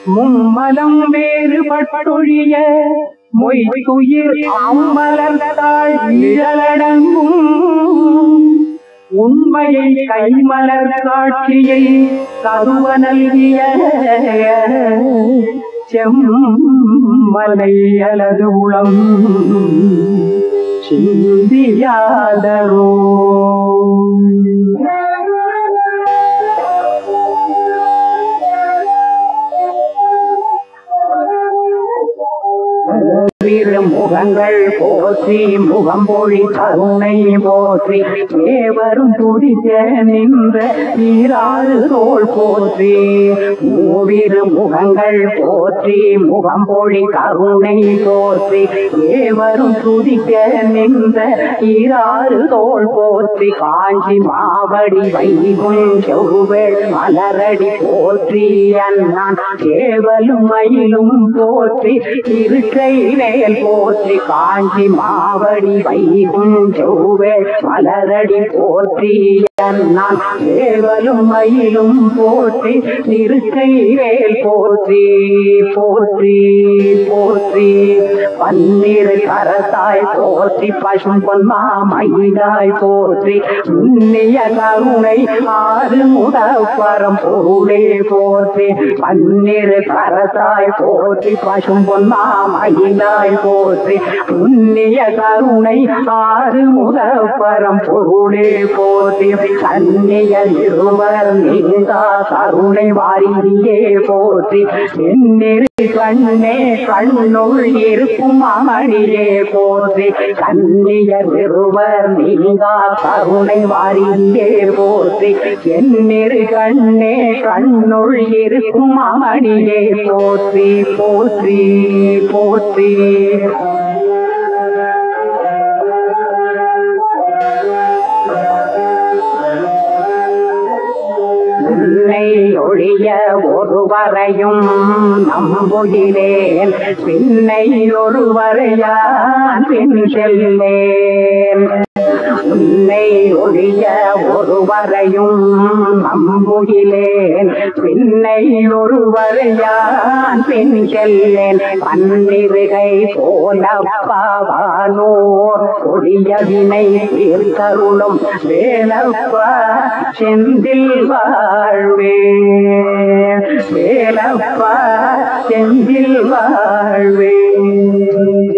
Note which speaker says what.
Speaker 1: மும்மலம் வேறுபட்டொழிய மொய்துயிர் அம்மலர்ந்தாள் நிழலடங்கும் உண்மையை கைமலர் காட்சியை கருவ நல்கிய செம்மலை அலது உளம் சிந்தியாதரோ முகங்கள் போற்றி முகம்பொழி கருணை போற்றி தேவரும் துடிக்க நின்ற நீராறு தோல் போற்றி மூவிரு முகங்கள் போற்றி முகம்பொழி கருணை போற்றி தேவரும் துடிக்க நின்ற நீராறு தோல் போற்றி காஞ்சி மாவடி வைகுள் செவ்வேள் மலரடி போற்றி அண்ணான் கேவலும் மயிலும் போற்றி இருக்கை வேல் போற்றி காஞ்சி மாவடி வைகும் செவ்வேள் மலரடி போற்றி நான் கேவலும் மயிலும் போற்றி இருக்கை வேல் போற்றி போற்றி போற்றி பன்னீர் கரத்தாய் போற்றி பசும் பொன்மா மயிலாய் போற்றி உன்னிய கருணை ஆறு முதப்பரம் பொருளே போற்றி பன்னீர் கரத்தாய் போற்றி பசும் பொன்மா மயிலாய் போற்றி உன்னிய கருணை ஆறு முதப்பரம் பொருளே போற்றி கண்ணியர் இருவர் நீங்கா கருணை வாரியே போற்றி என்னிரு கண்ணே கண்ணுள் இருக்கும் அமணியே போற்றி கண்ணியர் இருவர் நீங்கா கருணை வாரியே போற்றி என்னிரு கண்ணே கண்ணுள் இருக்கும் அமணியே போற்றி போற்றி போற்றி உன்னை ஒழிய ஒருவரையும் நம்புகிறேன் பின்னை ஒருவரையான் பின் செல்லேன் உன்னை ஒழிய ஒருவரையும் நம்புகிறேன் பின்னை ஒருவரையான் பின் செல்லேன் பன்னிருகை போலப்பாவானோர் கொடிய வினை தீர்த்தருளும் வேலப்பா செந்தில் வாழ்வே வேலப்பா செந்தில் வாழ்வே